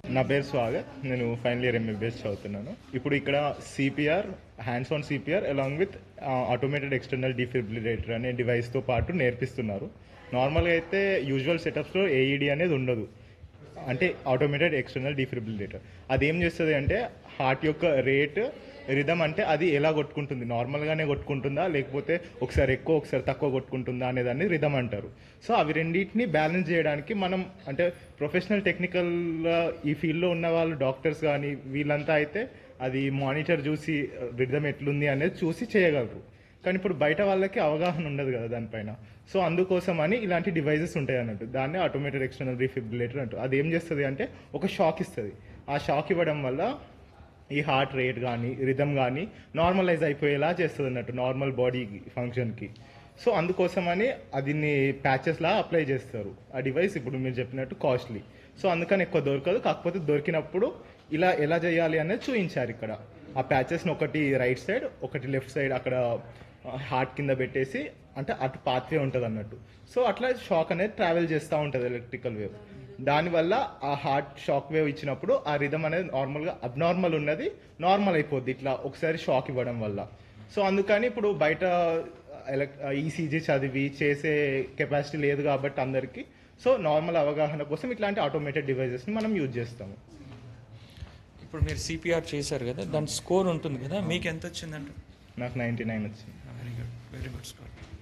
నా పేరు స్వాగత్ నేను ఫైనల్ ఇయర్ ఎంబీబీఎస్ చదువుతున్నాను ఇప్పుడు ఇక్కడ CPR hands on CPR along with automated external defibrillator అనే డివైస్తో పాటు నేర్పిస్తున్నారు నార్మల్గా అయితే యూజువల్ సెటప్స్లో ఏఈడి అనేది ఉండదు అంటే ఆటోమేటెడ్ ఎక్స్టర్నల్ డిఫిబ్రిలేటర్ అది ఏం చేస్తుంది అంటే హార్ట్ యొక్క రేట్ రిధమ్ అంటే అది ఎలా కొట్టుకుంటుంది నార్మల్గానే కొట్టుకుంటుందా లేకపోతే ఒకసారి ఎక్కువ ఒకసారి తక్కువ కొట్టుకుంటుందా అనేదాన్ని రిధమ్ అంటారు సో అవి రెండింటిని బ్యాలెన్స్ చేయడానికి మనం అంటే ప్రొఫెషనల్ టెక్నికల్ ఈ ఫీల్డ్లో ఉన్న వాళ్ళు డాక్టర్స్ కానీ వీళ్ళంతా అయితే అది మానిటర్ చూసి రిధమ్ ఎట్లుంది అనేది చూసి చేయగలరు కానీ ఇప్పుడు బయట వాళ్ళకి అవగాహన ఉండదు కదా దానిపైన సో అందుకోసం అని ఇలాంటి డివైజెస్ ఉంటాయి అన్నట్టు దాన్ని ఆటోమేటెడ్ ఎక్స్టర్నల్ రిఫిబ్రిలేటర్ అంటారు అది ఏం చేస్తుంది అంటే ఒక షాక్ ఇస్తుంది ఆ షాక్ ఇవ్వడం వల్ల ఈ హార్ట్ రేట్ కానీ రిధమ్ కానీ నార్మలైజ్ అయిపోయేలా చేస్తుంది అన్నట్టు నార్మల్ బాడీ ఫంక్షన్కి సో అందుకోసమని అదిన్ని ప్యాచెస్లా అప్లై చేస్తారు ఆ డివైస్ ఇప్పుడు మీరు చెప్పినట్టు కాస్ట్లీ సో అందుకని ఎక్కువ దొరకదు కాకపోతే దొరికినప్పుడు ఇలా ఎలా చేయాలి అనేది చూపించారు ఇక్కడ ఆ ప్యాచెస్ని ఒకటి రైట్ సైడ్ ఒకటి లెఫ్ట్ సైడ్ అక్కడ హార్ట్ కింద పెట్టేసి అంటే అటు పాత్వే ఉంటుంది అన్నట్టు సో అట్లా షాక్ అనేది ట్రావెల్ చేస్తూ ఉంటుంది ఎలక్ట్రికల్ వేవ్ దానివల్ల ఆ హార్ట్ షాక్ వేవ్ ఇచ్చినప్పుడు ఆ రిధమ్ అనేది నార్మల్గా అబ్నార్మల్ ఉన్నది నార్మల్ అయిపోద్ది ఇట్లా ఒకసారి షాక్ ఇవ్వడం వల్ల సో అందుకని ఇప్పుడు బయట ఎలక్ ఈసీజీ చదివి చేసే కెపాసిటీ లేదు కాబట్టి అందరికీ సో నార్మల్ అవగాహన కోసం ఇట్లాంటి ఆటోమేటెడ్ డివైజెస్ని మనం యూజ్ చేస్తాము ఇప్పుడు మీరు సిపిఆర్ చేశారు కదా దాని స్కోర్ ఉంటుంది కదా మీకు ఎంత వచ్చిందంట నాకు నైంటీ నైన్ వచ్చింది very good very good score